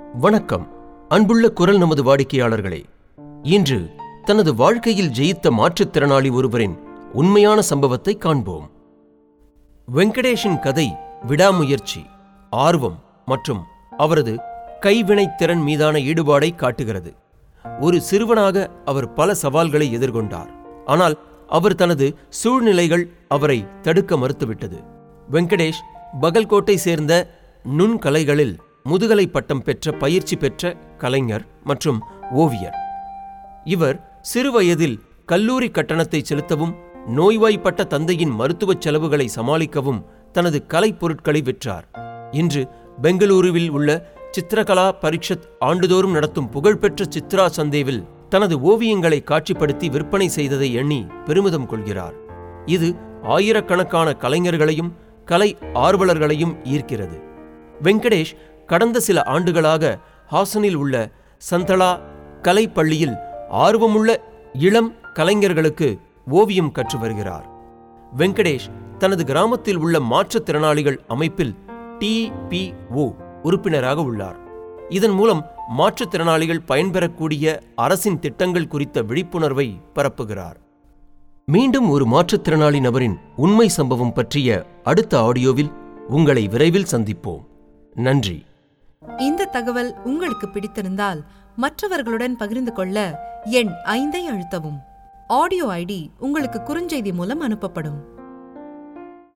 வணக்கம் அன்புள்ள குரல் நமது வாடிக்கையாளர்களே இன்று தனது வாழ்க்கையில் ஜெயித்த மாற்றுத்திறனாளி ஒருவரின் உண்மையான சம்பவத்தை காண்போம் வெங்கடேஷின் கதை விடாமுயற்சி ஆர்வம் மற்றும் அவரது கைவினைத்திறன் மீதான ஈடுபாடை காட்டுகிறது ஒரு சிறுவனாக அவர் பல சவால்களை எதிர்கொண்டார் ஆனால் அவர் தனது சூழ்நிலைகள் அவரை தடுக்க மறுத்துவிட்டது வெங்கடேஷ் பகல்கோட்டை சேர்ந்த நுண்கலைகளில் முதுகலை பட்டம் பெற்ற பயிற்சி பெற்ற கலைஞர் மற்றும் ஓவியர் இவர் சிறுவயதில் கல்லூரி கட்டணத்தை செலுத்தவும் நோய்வாய்ப்பட்ட தந்தையின் மருத்துவச் செலவுகளை சமாளிக்கவும் தனது கலைப் பொருட்களை விற்றார் இன்று பெங்களூருவில் உள்ள சித்திரகலா பரிஷத் ஆண்டுதோறும் நடத்தும் புகழ்பெற்ற சித்ரா சந்தேவில் தனது ஓவியங்களை காட்சிப்படுத்தி விற்பனை செய்ததை எண்ணி பெருமிதம் கொள்கிறார் இது ஆயிரக்கணக்கான கலைஞர்களையும் கலை ஆர்வலர்களையும் ஈர்க்கிறது வெங்கடேஷ் கடந்த சில ஆண்டுகளாக ஹாசனில் உள்ள சந்தலா கலை பள்ளியில் ஆர்வமுள்ள இளம் கலைஞர்களுக்கு ஓவியம் கற்று வருகிறார் வெங்கடேஷ் தனது கிராமத்தில் உள்ள மாற்றுத்திறனாளிகள் அமைப்பில் டிபிஓ உறுப்பினராக உள்ளார் இதன் மூலம் மாற்றுத்திறனாளிகள் பயன்பெறக்கூடிய அரசின் திட்டங்கள் குறித்த விழிப்புணர்வை பரப்புகிறார் மீண்டும் ஒரு மாற்றுத்திறனாளி நபரின் உண்மை சம்பவம் பற்றிய அடுத்த ஆடியோவில் உங்களை விரைவில் சந்திப்போம் நன்றி இந்த தகவல் உங்களுக்கு பிடித்திருந்தால் மற்றவர்களுடன் பகிர்ந்து கொள்ள எண் ஐந்தை அழுத்தவும் ஆடியோ ஐடி உங்களுக்கு குறுஞ்செய்தி மூலம் அனுப்பப்படும்